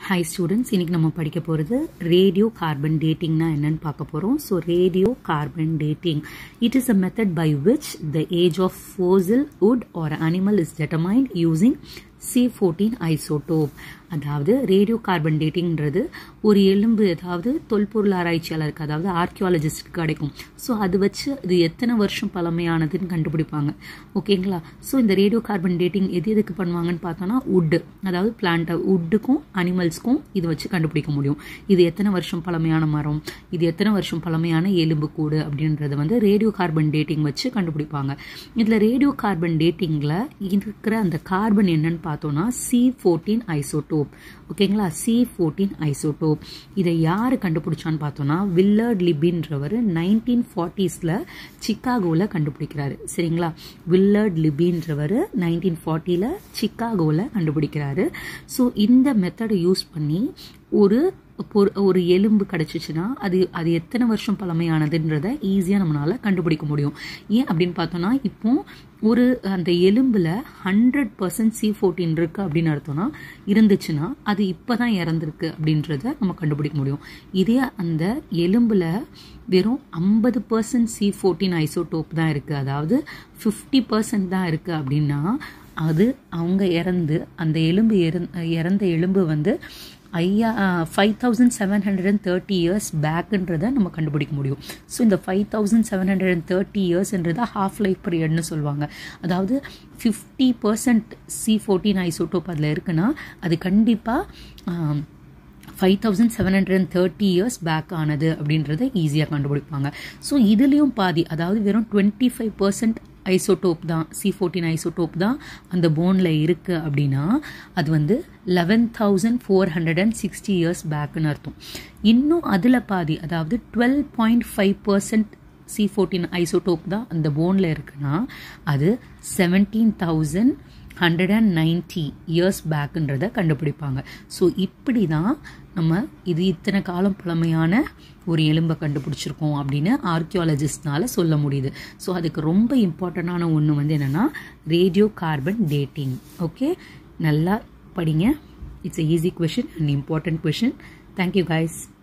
hi students இன்னைக்கு நம்ம படிக்க போகிறது ரேடியோ கார்பன் டேட்டிங்னா என்னன்னு பார்க்க போகிறோம் so radio carbon dating it is a method by which the age of fossil wood or animal is determined using C fourteen isotope அதாவது radio carbon டேட்டிங்கிறது ஒரு எலும்பு ஏதாவது தொல்பொருள் ஆராய்ச்சியாளருக்கு அதாவது ஆர்கியாலஜிஸ்ட்க்கு கிடைக்கும் ஸோ அது வச்சு இது எத்தனை வருஷம் பழமையானதுன்னு கண்டுபிடிப்பாங்க ஓகேங்களா ஸோ இந்த ரேடியோ கார்பன் டேட்டிங் எது எதுக்கு பண்ணுவாங்கன்னு பார்த்தோன்னா உட்டு அதாவது பிளான்ட் உட்டுக்கும் அனிமல்ஸ்க்கும் இது வச்சு கண்டுபிடிக்க முடியும் இது எத்தனை வருஷம் பழமையான மரம் இது எத்தனை வருஷம் பழமையான எலும்பு கூடு அப்படின்றத வந்து ரேடியோ கார்பன் டேட்டிங் வச்சு கண்டுபிடிப்பாங்க இதில் ரேடியோ கார்பன் டேட்டிங்கில் இருக்கிற அந்த கார்பன் என்னன்னு பார்த்தோம்னா சி ஃபோர்டீன் ஐசோட்டோப் ஓகேங்களா சி ஃபோர்டீன் ஐசோட்டோப் இதை யார் கண்டுபிடிச்சான்னு பார்த்தோம்னா வில்லர்ட் லிபின்றவர் நைன்டீன் ஃபார்ட்டிஸில் சிக்காகோவில் கண்டுபிடிக்கிறாரு சரிங்களா வில்லர்ட் லிபின்றவர் நைன்டீன் ஃபார்ட்டியில் சிக்காகோவில் கண்டுபிடிக்கிறாரு ஸோ இந்த மெத்தடை யூஸ் பண்ணி ஒரு பொரு ஒரு எலும்பு கிடச்சிச்சின்னா அது அது எத்தனை வருஷம் பழமையானதுன்றத ஈஸியாக நம்மளால் கண்டுபிடிக்க முடியும் ஏன் அப்படின்னு பார்த்தோன்னா இப்போ ஒரு அந்த எலும்பில் ஹண்ட்ரட் பர்சன்ட் சி ஃபோர்டீன் இருக்குது அப்படின்னு அர்த்தம்னா இருந்துச்சுன்னா அது இப்போ தான் இறந்துருக்கு அப்படின்றத நம்ம கண்டுபிடிக்க முடியும் இதே அந்த எலும்பில் வெறும் ஐம்பது பர்சன்ட் சி ஃபோர்டீன் ஐசோடோப் தான் இருக்குது அதாவது ஃபிஃப்டி பர்சன்ட் தான் இருக்குது அப்படின்னா அது அவங்க இறந்து அந்த எலும்பு இறந்த எலும்பு வந்து ஐயா five thousand seven hundred and thirty years பேக்குன்றதை நம்ம கண்டுபிடிக்க முடியும் ஸோ இந்த five thousand seven hundred and thirty இயர்ஸ்ன்றதை ஹாஃப் லைஃப் பீரியட்னு சொல்லுவாங்க அதாவது fifty percent C fourteen isotope அதில் இருக்குன்னா அது கண்டிப்பாக five thousand seven hundred and thirty years back ஆனது அப்படின்றத ஈஸியாக கண்டுபிடிப்பாங்க ஸோ இதுலேயும் பாதி அதாவது வெறும் டுவெண்ட்டி ஃபைவ் பர்சன்ட் ஐசோட்டோப் தான் சி ஃபோர்டீன் ஐசோட்டோப் தான் அந்த போனில் இருக்குது அப்படின்னா அது வந்து eleven thousand four hundred and sixty years பேக்குன்னு அர்த்தம் இன்னும் அதில் பாதி அதாவது twelve point five percent C fourteen isotope தான் அந்த போனில் இருக்குன்னா அது seventeen thousand hundred and ninety years பேக்குன்றத கண்டுபிடிப்பாங்க ஸோ இப்படி தான் நம்ம இது இத்தனை காலம் பழமையான ஒரு எலும்பை கண்டுபிடிச்சிருக்கோம் அப்படின்னு ஆர்கியாலஜிஸ்ட்னால சொல்ல முடியுது ஸோ அதுக்கு ரொம்ப இம்பார்ட்டண்டான ஒன்று வந்து என்னென்னா ரேடியோ கார்பன் டேட்டிங் ஓகே நல்லா படிங்க it's a easy question and important question thank you guys